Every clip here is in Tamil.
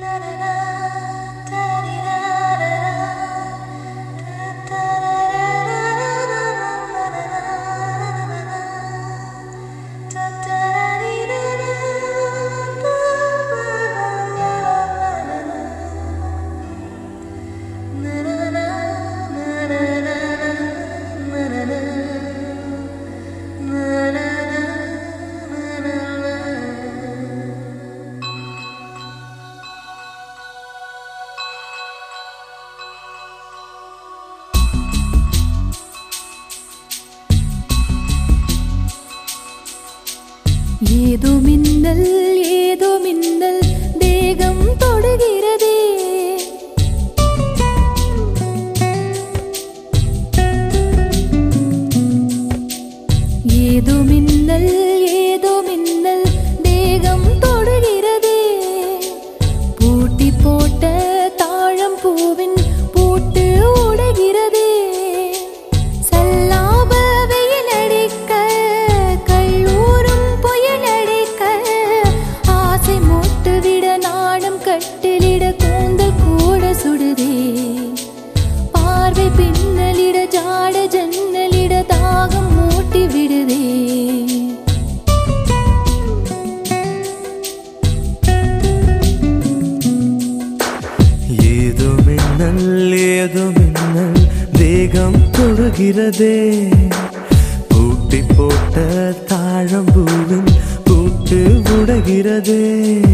ஏதோ மின்னல் ஏதோ மின்னல் தேகம் தொடுகிறதே ஏதோ மின்னல் ஏதோ மின்னல் தேகம் தொடுகிறதே பூட்டி போட்ட தாழம் பூவின் பூட்டு உடைகிறதே சல்லாப வெயில் அடிக்க கல்லூரும் புயல் அடிக்க ஆசை மூட்டு விட நாணம் கட்டிலிட கூந்தல் கூட சுடுதே பார்வை பின்னலிட ஜாட ஜன்னலிட தாகம் மூட்டி விடுதே ஏதோ மின்னல் ஏதோ மின்னல் தேகம் தொடுகிறதே பூட்டி போட்ட தாழம்பூவின் பூட்டு உடைகிறதே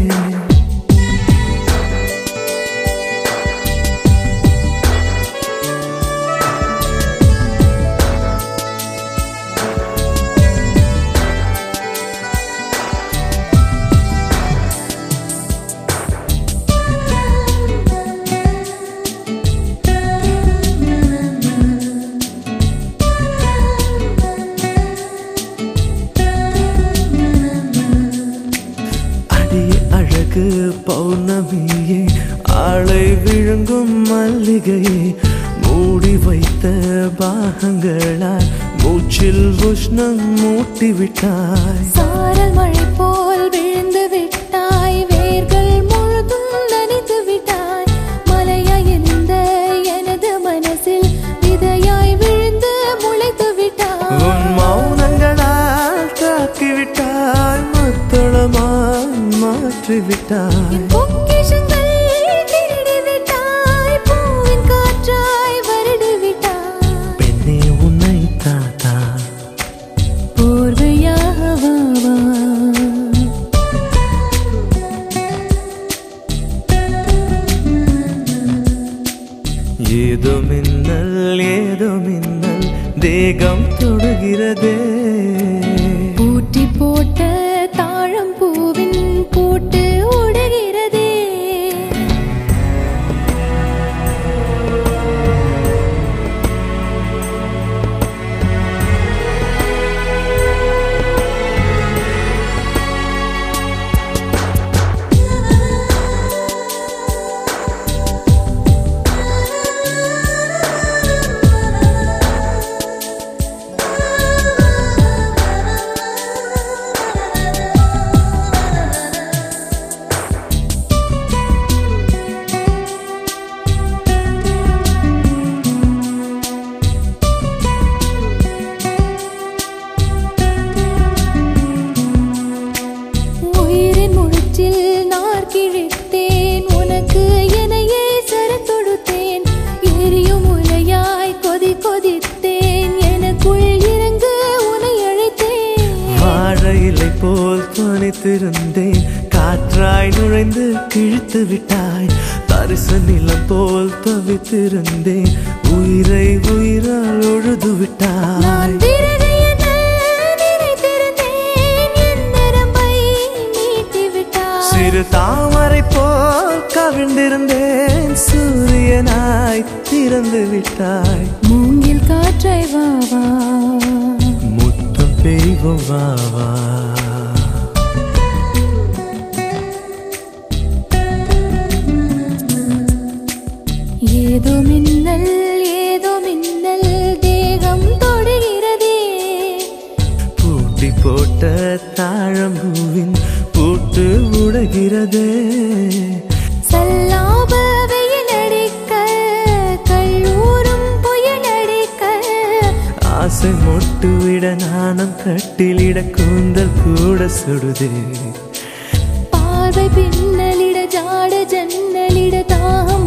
அடிய அழகு பௌர்ணமியே ஆளை விழுங்கும் மல்லிகையே மூடி வைத்த பாகங்களால் மூச்சில் உஷ்ணம் மூட்டி விட்டாய் சாரல் மழை போல் விழுந்து விட்டாய் வேர்கள் முழுதும் நனைத்து விட்டாய் மலையாய் இருந்த எனது மனசில் விதையாய் விழுந்து முளைத்து விட்டாய் உன் மௌனங்களால் தாக்கி விட்டாய் மத்தளமாய் மாற்றி விட்டாய் பொக்கிஷங்கள் திருடி விட்டாய் பூவின் காற்றாய் வருடி விட்டாய் பெண்ணே உன்னை தாத்தா போர்வையாக வா வா ஏதோ மின்னல் ஏதோ மின்னல் தேகம் தொடுகிறதே பூட்டி போட்ட தாழம் பூவின் பூட்டு உடைகிறதே உயிரின் முடிச்சில் நார் கிழித்தேன் உனக்கு எனையே சரண் தொடுத்தேன் எரியும் உலையாய் கொதி கொதித்தேன் எனக்குள் இறங்கு உனை அழைத்தேன் வாழ இலை போல் துணித்திருந்தேன் காற்றாய் நுழைந்து கிழித்து விட்டாய் தரிசு நிலம் போல் தவித்திருந்தேன் உயிரை உயிரால் ஒழுது நான் விட்டாய் விறகு என நினைத்திருந்தேன் என் நரம்பை மீட்டி விட்டாய் சிறு தாமரை போல் கவிழ்ந்திருந்தேன் சூரியனாய் திறந்து விட்டாய் மூங்கில் காற்றாய் வா வா முத்தம் பெய்வோம் வா வா ஏதோ மின்னல் ஏதோ மின்னல் தேகம் தொடுகிறதே பூட்டி போட்ட தாழம்பூவின் பூட்டு உடைகிறதே சல் கட்டிலிட கூந்தல் கூட சுடுதே பார்வை பின்னலிட ஜாட ஜன்னலிட தாகம்